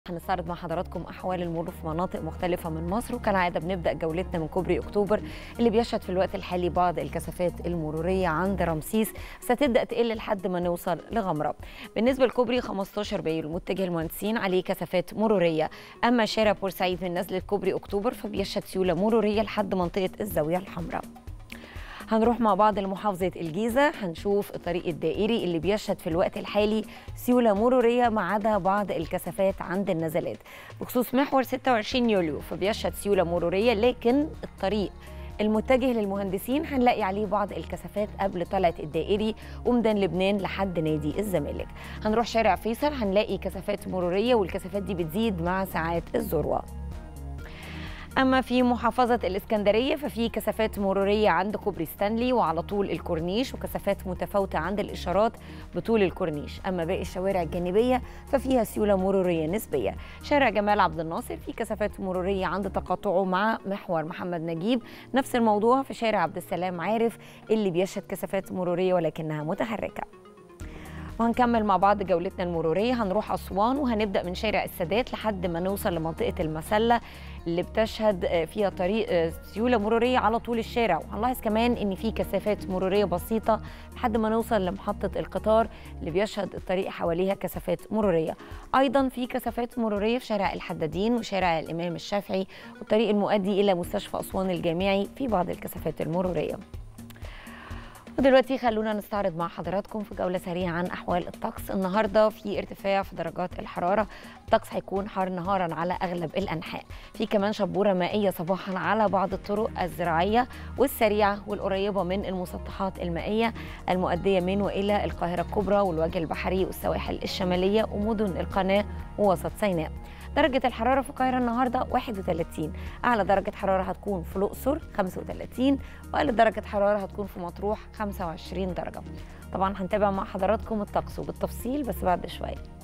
هنستعرض مع حضراتكم احوال المرور في مناطق مختلفه من مصر وكالعاده بنبدا جولتنا من كوبري اكتوبر اللي بيشهد في الوقت الحالي بعض الكثافات المروريه عند رمسيس ستبدا تقل لحد ما نوصل لغمره بالنسبه لكوبري 15 بايو المتجه المهندسين عليه كثافات مروريه اما شارع بورسعيد من نزله كوبري اكتوبر فبيشهد سيوله مروريه لحد منطقه الزاويه الحمراء هنروح مع بعض لمحافظة الجيزة هنشوف الطريق الدائري اللي بيشهد في الوقت الحالي سيولة مرورية ما عدا بعض الكثافات عند النزلات بخصوص محور 26 يوليو فبيشهد سيولة مرورية لكن الطريق المتجه للمهندسين هنلاقي عليه بعض الكثافات قبل طلعة الدائري وميدان لبنان لحد نادي الزمالك هنروح شارع فيصل هنلاقي كثافات مرورية والكثافات دي بتزيد مع ساعات الذروة أما في محافظة الإسكندرية ففي كثافات مرورية عند كوبري ستانلي وعلى طول الكورنيش وكثافات متفاوتة عند الإشارات بطول الكورنيش أما باقي الشوارع الجانبية ففيها سيولة مرورية نسبية شارع جمال عبد الناصر في كثافات مرورية عند تقاطعه مع محور محمد نجيب نفس الموضوع في شارع عبد السلام عارف اللي بيشهد كثافات مرورية ولكنها متحركة وهنكمل مع بعض جولتنا المرورية هنروح أسوان وهنبدأ من شارع السادات لحد ما نوصل لمنطقة المسلة اللي بتشهد فيها طريق سيولة مرورية على طول الشارع وهنلاحظ كمان إن في كثافات مرورية بسيطة لحد ما نوصل لمحطة القطار اللي بيشهد الطريق حواليها كثافات مرورية أيضا في كثافات مرورية في شارع الحدادين وشارع الإمام الشافعي والطريق المؤدي إلى مستشفى أسوان الجامعي في بعض الكثافات المرورية ودلوقتي خلونا نستعرض مع حضراتكم في جولة سريعة عن أحوال الطقس النهاردة في ارتفاع في درجات الحرارة الطقس هيكون حار نهارا على أغلب الأنحاء في كمان شبورة مائية صباحا على بعض الطرق الزراعية والسريعة والقريبة من المسطحات المائية المؤدية من وإلى القاهرة الكبرى والوجه البحري والسواحل الشمالية ومدن القناة ووسط سيناء درجة الحرارة في القاهرة النهاردة 31 أعلى درجة حرارة هتكون في الأقصر 35 وأقل درجة حرارة هتكون في مطروح 25 درجة طبعا هنتابع مع حضراتكم الطقس وبالتفصيل بس بعد شوية